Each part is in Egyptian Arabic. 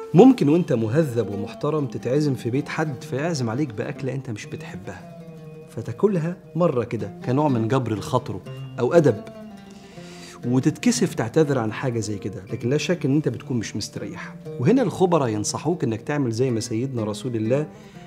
ممكن وانت مهذب ومحترم تتعزم في بيت حد فيعزم عليك بأكلة انت مش بتحبها فتاكلها مرة كده كنوع من جبر الخاطر أو أدب وتتكسف تعتذر عن حاجة زي كده لكن لا شك ان انت بتكون مش مستريح وهنا الخبراء ينصحوك انك تعمل زي ما سيدنا رسول الله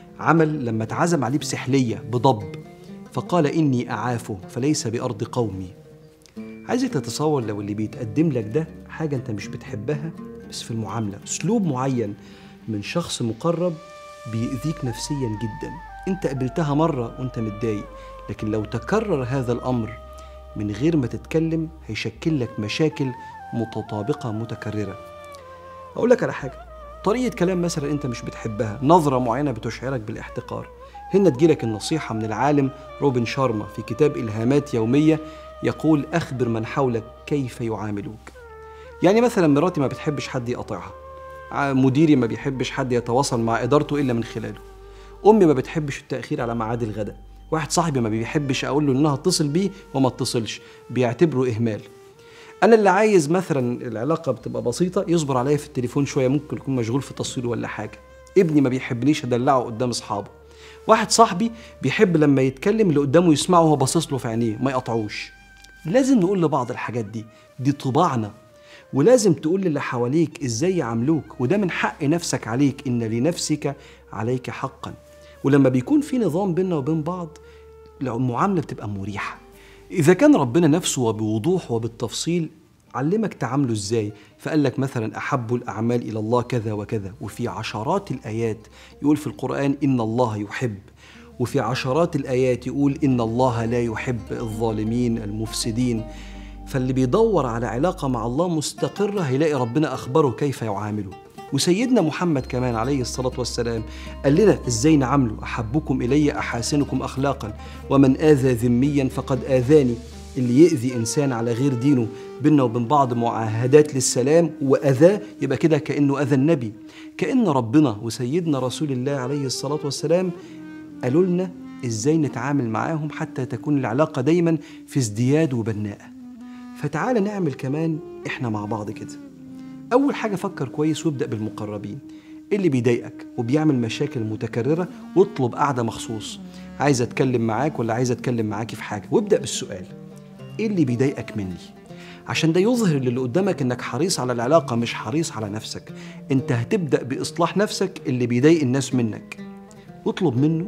عمل لما اتعزم عليه بسحلية بضب فقال إني أعافه فليس بأرض قومي عايزك تتصور لو اللي بيتقدم لك ده حاجة انت مش بتحبها بس في المعاملة أسلوب معين من شخص مقرب بيأذيك نفسيا جدا انت قابلتها مرة وانت متضايق لكن لو تكرر هذا الأمر من غير ما تتكلم هيشكل لك مشاكل متطابقة متكررة أقول لك على حاجة طريقة كلام مثلا أنت مش بتحبها نظرة معينة بتشعرك بالاحتقار هنا تجيلك النصيحة من العالم روبن شارما في كتاب إلهامات يومية يقول أخبر من حولك كيف يعاملوك يعني مثلا مراتي ما بتحبش حد يقاطعها ع- مديري ما بيحبش حد يتواصل مع إدارته إلا من خلاله أمي ما بتحبش التأخير على ميعاد الغداء واحد صاحبي ما بيحبش أقول له إنها اتصل بيه وما اتصلش بيعتبره إهمال انا اللي عايز مثلا العلاقه بتبقى بسيطه يصبر عليا في التليفون شويه ممكن يكون مشغول في تصوير ولا حاجه ابني ما بيحبنيش ادلعه قدام اصحابه واحد صاحبي بيحب لما يتكلم اللي قدامه يسمعه وهو باصص له في عينيه ما يقطعوش لازم نقول لبعض الحاجات دي دي طباعنا ولازم تقول للي حواليك ازاي يعاملوك وده من حق نفسك عليك ان لنفسك عليك حقا ولما بيكون في نظام بيننا وبين بعض المعامله بتبقى مريحه إذا كان ربنا نفسه وبوضوح وبالتفصيل علمك تعامله ازاي فقال لك مثلا أحب الأعمال إلى الله كذا وكذا وفي عشرات الآيات يقول في القرآن إن الله يحب وفي عشرات الآيات يقول إن الله لا يحب الظالمين المفسدين فاللي بيدور على علاقة مع الله مستقرة هيلاقي ربنا أخبره كيف يعامله وسيدنا محمد كمان عليه الصلاة والسلام قال لنا ازاي نعامله أحبكم إلي أحاسنكم أخلاقا ومن آذى ذميا فقد آذاني اللي يأذي إنسان على غير دينه بينا وبين بعض معاهدات للسلام وأذاه يبقى كده كأنه أذى النبي كأن ربنا وسيدنا رسول الله عليه الصلاة والسلام قالوا لنا ازاي نتعامل معاهم حتى تكون العلاقة دايما في ازدياد وبناءة فتعالى نعمل كمان احنا مع بعض كده أول حاجة فكر كويس وابدأ بالمقربين اللي بيضايقك وبيعمل مشاكل متكررة واطلب قعدة مخصوص عايز أتكلم معاك ولا عايز أتكلم معاكي في حاجة وابدأ بالسؤال إيه اللي بيضايقك مني؟ عشان ده يظهر للي قدامك إنك حريص على العلاقة مش حريص على نفسك أنت هتبدأ بإصلاح نفسك اللي بيضايق الناس منك واطلب منه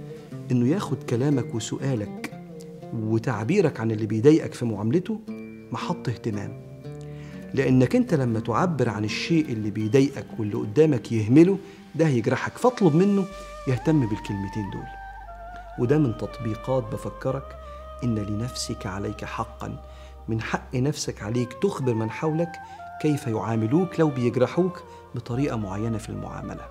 إنه ياخد كلامك وسؤالك وتعبيرك عن اللي بيضايقك في معاملته محط اهتمام لانك انت لما تعبر عن الشيء اللي بيضايقك واللي قدامك يهمله ده هيجرحك فاطلب منه يهتم بالكلمتين دول وده من تطبيقات بفكرك ان لنفسك عليك حقا من حق نفسك عليك تخبر من حولك كيف يعاملوك لو بيجرحوك بطريقه معينه في المعامله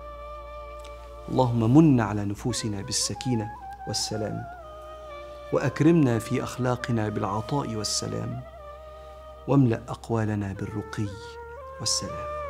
اللهم من على نفوسنا بالسكينه والسلام واكرمنا في اخلاقنا بالعطاء والسلام واملا اقوالنا بالرقي والسلام